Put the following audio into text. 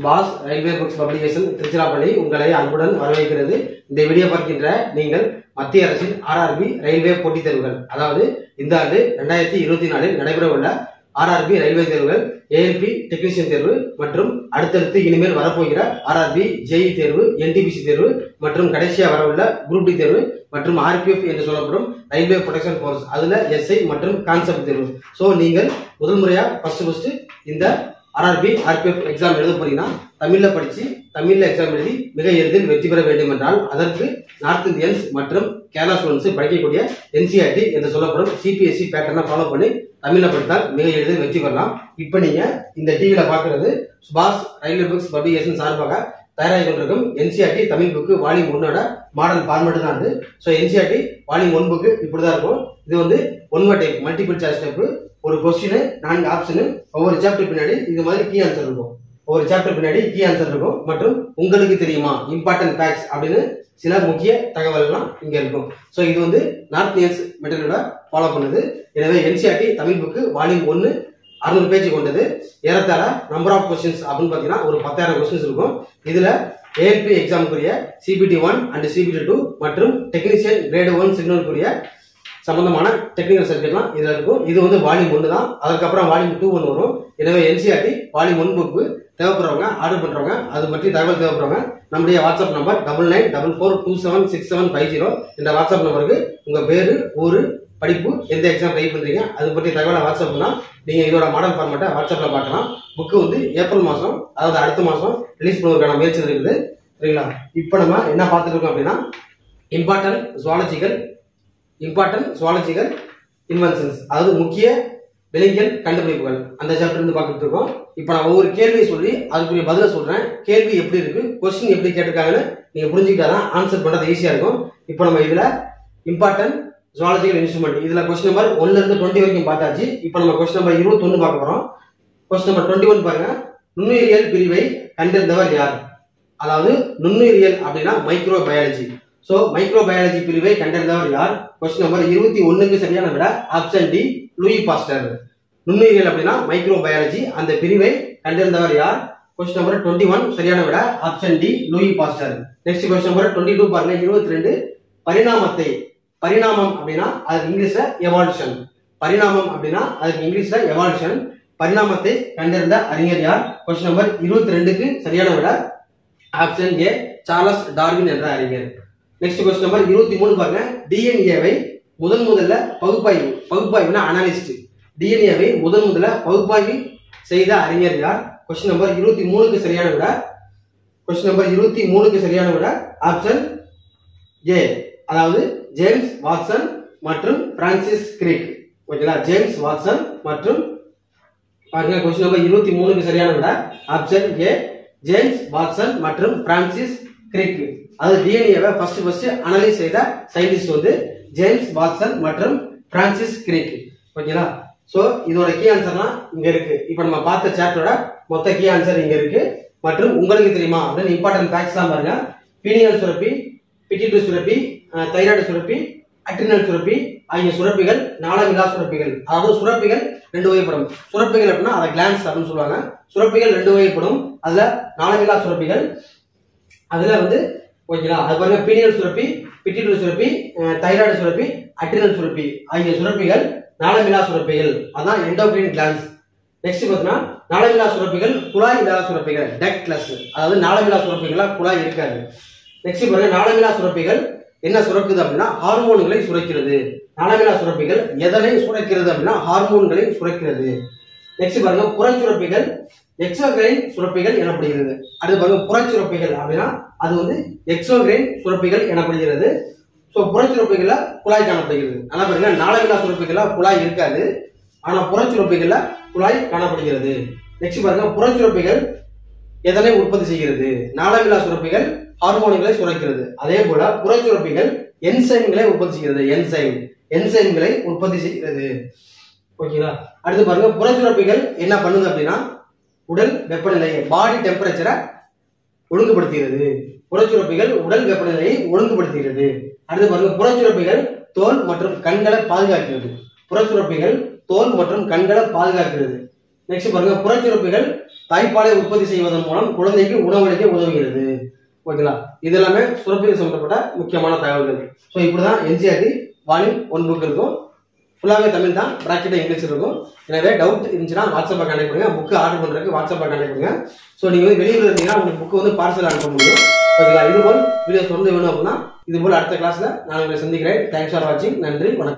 சுபாஷ் railway books publication Tiruchirappalli உங்களை அன்புடன் வரவேற்கிறது இந்த வீடியோ பார்க்கின்ற நீங்கள் மத்திய அரசின் ஆர்ஆர்பி ரயில்வே போட்டித் தேர்வுகள் அதாவது இந்த ஆண்டு ரெண்டாயிரத்தி இருபத்தி நாலில் நடைபெற உள்ள ஆர்ஆர்பி ரயில்வே தேர்வுகள் ஏஎல்பி டெக்னீஷியன் தேர்வு மற்றும் அடுத்தடுத்து இனிமேல் வரப்போகிற ஆர்ஆர்பி ஜேஇ தேர்வு என்டிபிசி தேர்வு மற்றும் கடைசியாக வரவுள்ள குரூப் டி தேர்வு மற்றும் ஆர்பிஎஃப் என்று சொல்லப்படும் ரயில்வே ப்ரொடெக்ஷன் ஃபோர்ஸ் அதுல எஸ்ஐ மற்றும் கான்செப்ட் தேர்வு ஸோ நீங்கள் முதல் முறையா ஃபர்ஸ்ட் ஃபர்ஸ்ட் இந்த ஆர்ஆர்பி ஆர்பிஎஃப் எக்ஸாம் எழுத போறீங்கன்னா தமிழ்ல படிச்சு தமிழ்ல எக்ஸாம் எழுதி மிக எளிதில் வெற்றி பெற வேண்டும் என்றால் அதற்கு நார்த் இந்தியன்ஸ் மற்றும் கேரளா ஸ்டூடெண்ட்ஸ் படிக்கக்கூடிய என்சிஆர்டி என்று சொல்லப்படும் சிபிஎஸ்சி பேட்டர்னை ஃபாலோ பண்ணி தமிழ்ல படித்தால் மிக எளிதில் வெற்றி பெறலாம் இப்போ நீங்க இந்த டிவியில பாக்குறது சுபாஷ் ரயில்வே புக்ஸ் பப்ளிகேஷன் சார்பாக தயாராகி கொண்டிருக்கும் என்சிஆர்டி தமிழ் புக்கு வால்யூம் ஒன்னோட மாடல் ஃபார்மேட் தான் அது so NCERT volume one book இப்படிதான் இருக்கும் இது வந்து one way type multiple choice type ஒரு கொஸ்டின் நான்கு ஆப்ஷனு ஒவ்வொரு சாப்டர் பின்னாடி இது மாதிரி கீ ஆன்சர் இருக்கும் ஒவ்வொரு சாப்டர் பின்னாடி கீ ஆன்சர் இருக்கும் மற்றும் உங்களுக்கு தெரியுமா இம்பார்ட்டன்ட் ஃபேக்ட்ஸ் அப்படின்னு சில முக்கிய தகவல்கள்லாம் இங்க இருக்கும் ஸோ இது வந்து நார்த் இந்தியன்ஸ் மெட்டீரியலோட ஃபாலோ பண்ணுது எனவே என்சிஆர்டி தமிழ் புக்கு வால்யூம் ஒன்னு அறுநூறு பேஜ் கொண்டது ஏறத்தாழ நம்பர் ஆஃப் கொஸ்டின்ஸ் அப்படின்னு பார்த்தீங்கன்னா ஒரு பத்தாயிரம் கொஸ்டின்ஸ் இருக்கும் இதுல ஏஎல்பி எக்ஸாமுக்குரிய CBT one and CBT two மற்றும் டெக்னீஷியன் கிரேடு ஒன் சிக்னலுக்குரிய சம்பந்தமான டெக்னிக்கல் சப்ஜெக்ட்லாம் இதுல இருக்கும் இது வந்து வால்யூம் ஒன்று தான் அதுக்கப்புறம் வால்யூம் டூ ஒன்று வரும் எனவே என்சிஆர்டி வால்யூம் ஒன் புக்கு தேவைப்படுறவங்க ஆர்டர் பண்றவங்க அது பற்றி தகவல் தேவைப்படுறவங்க நம்முடைய WhatsApp number double nine double four two seven six seven five zero இந்த வாட்ஸ்அப் நம்பருக்கு உங்க பேரு ஊரு படிப்பு எந்த எக்ஸாம் ட்ரை பண்றீங்க அது பற்றி தகவலை வாட்ஸ்அப் பண்ணா நீங்க இதோட மாடல் ஃபார்மேட்டை வாட்ஸ்அப்ல பார்க்கலாம் புக்கு வந்து ஏப்ரல் மாசம் அதாவது அடுத்த மாசம் ரிலீஸ் பண்ணுவதற்கான முயற்சி இருக்குது சரிங்களா இப்போ நம்ம என்ன பார்த்துட்டு இருக்கோம் அப்படின்னா important zoological important zoological inventions அதாவது முக்கிய விலங்கியல் கண்டுபிடிப்புகள் அந்த சாப்டர் இருந்து பார்த்துட்டு இருக்கோம் இப்போ நான் ஒவ்வொரு கேள்வியை சொல்லி அதுக்குரிய பதிலை சொல்றேன் கேள்வி எப்படி இருக்கு கொஸ்டின் எப்படி கேட்டிருக்காங்கன்னு நீங்க புரிஞ்சுக்கிட்டாதான் ஆன்சர் பண்றது ஈஸியா இருக்கும் இப்போ நம்ம இதுல இம்பார்ட்டன்ட் ஜுவாலஜிக்கல் இன்ஸ்ட்ருமெண்ட் இதுல கொஸ்டின் நம்பர் ஒன்ல இருந்து டுவெண்ட்டி வரைக்கும் பார்த்தாச்சு இப்போ நம்ம கொஸ்டின் நம்பர் இருபத்தொன்னு பார்க்க போறோம் கொஸ்டின் நம்பர் டுவெண்ட்டி ஒன் பாருங்க நுண்ணுயிரியல் பிரிவை கண்டறிந்தவர் யார் அதாவது நுண்ணுயிரியல் அப்படின்னா micro biology so micro biology பிரிவை கண்டறிந்தவர் யார் கொஸ்டின் நம்பர் இருபத்தி ஒண்ணுக்கு சரியான விட ஆப்ஷன் டி லூயி பாஸ்டர் நுண்ணுயிரியல் அப்படின்னா மைக்ரோ பயாலஜி அந்த பிரிவை கண்டறிந்தவர் யார் கொஸ்டின் நம்பர் டுவெண்ட்டி ஒன் சரியான விட option D Louis Pasteur next question number twenty two பாருங்க இருபத்தி ரெண்டு பரிணாமத்தை பரிணாமம் அப்படின்னா அதுக்கு இங்கிலீஷ்ல எவால்யூஷன் பரிணாமம் அப்படின்னா அதுக்கு இங்கிலீஷ்ல எவால்யூஷன் பரிணாமத்தை கண்டறிந்த அறிஞர் யார் கொஸ்டின் நம்பர் இருபத்தி ரெண்டுக்கு சரியான விட ஆப்ஷன் ஏ சார்லஸ் டார்வின் என்ற அறிஞர் நெக்ஸ்ட் கொஸ்டின் நம்பர் இருபத்தி மூணு பாருங்க டிஎன்ஏவை முதன் முதல்ல பகுப்பாய்வு பகுப்பாய்வுனா அனாலிஸ்ட் டிஎன்ஏவை முதன் முதல்ல பகுப்பாய்வு செய்த அறிஞர் யார் கொஸ்டின் நம்பர் இருபத்தி மூணுக்கு சரியான விட கொஸ்டின் நம்பர் இருபத்தி மூணுக்கு சரியான விட ஆப்ஷன் ஏ அதாவது ஜேம்ஸ் வாட்சன் மற்றும் பிரான்சிஸ் கிரிக் ஓகேங்களா ஜேம்ஸ் வாட்சன் மற்றும் பாருங்க கொஸ்டின் நம்பர் இருபத்தி மூணுக்கு சரியான விட ஆப்ஷன் ஏ ஜேம்ஸ் வாட்சன் மற்றும் பிரான்சிஸ் கிரிக் அது டிஎன்ஏவை ஃபர்ஸ்ட் ஃபர்ஸ்ட் அனலைஸ் செய்த சயின்டிஸ்ட் வந்து ஜேம்ஸ் வாட்சன் மற்றும் பிரான்சிஸ் கிரிக் ஓகேங்களா சோ இதோட கீ ஆன்சர்லாம் இங்க இருக்கு இப்போ நம்ம பார்த்த சாப்டரோட மொத்த கீ ஆன்சர் இங்க இருக்கு மற்றும் உங்களுக்கு தெரியுமா அப்படின்னு இம்பார்ட்டன்ட் ஃபேக்ட்ஸ்லாம் பாருங்க பீனியல் சுரப்பி பிட்டிட்டு சுரப்பி தைராய்டு சுரப்பி அட்ரினல் சுரப்பி ஆகிய சுரப்பிகள் நாளமில்லா சுரப்பிகள் அதாவது சுரப்பிகள் ரெண்டு வகைப்படும் சுரப்பிகள் அப்படின்னா அதை கிளான்ஸ் அப்படின்னு சொல்லுவாங்க சுரப்பிகள் ரெண்டு வகைப்படும் அதுல நாளமில்லா சுரப்பிகள் அதுல வந்து ஓகேங்களா அது பாருங்க பீனியல் சுரப்பி பிட்டிட்டு சுரப்பி தைராய்டு சுரப்பி அட்ரினல் சுரப்பி ஆகிய சுரப்பிகள் நாளமில்லா சுரப்பிகள் அதான் எண்டோக்ரைன் கிளான்ஸ் நெக்ஸ்ட் பார்த்தீங்கன்னா நாளமில்லா சுரப்பிகள் குழாய் இல்லாத சுரப்பிகள் டெக்ட்லெஸ் அதாவது நாளமில்லா சுரப்பிகளா குழாய் இருக்காது நெக்ஸ்ட் பாருங்க நாளமில்லா சுரப்பிகள் என்ன சுரக்குது அப்படின்னா ஹார்மோன்களை சுரக்கிறது நாளமில்லா சுரப்பிகள் எதனை சுரக்கிறது அப்படின்னா ஹார்மோன்களை சுரக்கிறது நெக்ஸ்ட் பாருங்க புறச்சுரப்பிகள் எக்ஸோகிரைன் சுரப்பிகள் எனப்படுகிறது அடுத்து பாருங்க புறச்சுரப்பிகள் அப்படின்னா அது வந்து எக்ஸோகிரைன் சுரப்பிகள் எனப்படுகிறது ஸோ புறச்சுரப்பிகள்ல குழாய் காணப்படுகிறது ஆனா பாருங்க நாளமில்லா சுரப்பிகள்ல குழாய் இருக்காது ஆனா புறச்சுரப்பிகள்ல குழாய் காணப்படுகிறது நெக்ஸ்ட் பாருங்க புறச்சுரப்பிகள் எதனை உற்பத்தி செய்கிறது நாளமில்லா சுரப்பிகள் ஹார்மோன்களை சுரக்கிறது அதே போல புறச்சுரப்பிகள் என்சைம்களை உற்பத்தி செய்கிறது என்சைம் என்சைம்களை உற்பத்தி செய்கிறது ஓகேங்களா அடுத்து பாருங்க புறச்சுரப்பிகள் என்ன பண்ணுது அப்படின்னா உடல் வெப்பநிலையை பாடி டெம்பரேச்சரை ஒழுங்குபடுத்துகிறது புறச்சுரப்பிகள் உடல் வெப்பநிலையை ஒழுங்குபடுத்துகிறது அடுத்து பாருங்க புறச்சுரப்பிகள் தோல் மற்றும் கண்களை பாதுகாக்கிறது புறச்சுரப்பிகள் தோல் மற்றும் கண்களை பாதுகாக்கிறது நெக்ஸ்ட் பாருங்க புறச்சுரப்பிகள் தாய்ப்பாலை உற்பத்தி செய்வதன் மூலம் குழந்தைக்கு உணவளிக்க உதவுகிறது ஓகேங்களா இது எல்லாமே சுரப்பிகள் சம்பந்தப்பட்ட முக்கியமான தகவல்கள் ஸோ இப்படிதான் என்சிஆர்டி வால்யூம் ஒன் புக் இருக்கும் ஃபுல்லாகவே தமிழ் தான் ப்ராக்கெட்டில் இங்கிலீஷ் இருக்கும் எனவே டவுட் இருந்துச்சுன்னா வாட்ஸ்அப்பை கனெக்ட் பண்ணுங்க புக்கு ஆர்டர் பண்ணுறதுக்கு வாட்ஸ்அப்பை கனெக்ட் பண்ணுங்க ஸோ நீங்கள் வந்து வெளியூர் இருந்தீங்கன்னா உங்களுக்கு புக்கு வந்து பார்சல் அனுப்ப முடியும் ஓகேங்களா இது போல் வீடியோஸ் தொடர்ந்து வேணும் அப்படின்னா இது போல் அடுத்த கிளாஸில் நான் உங்களை சந்திக்கிறேன் தேங்க்ஸ் ஃபார் வாட்சிங் நன்றி வணக்கம்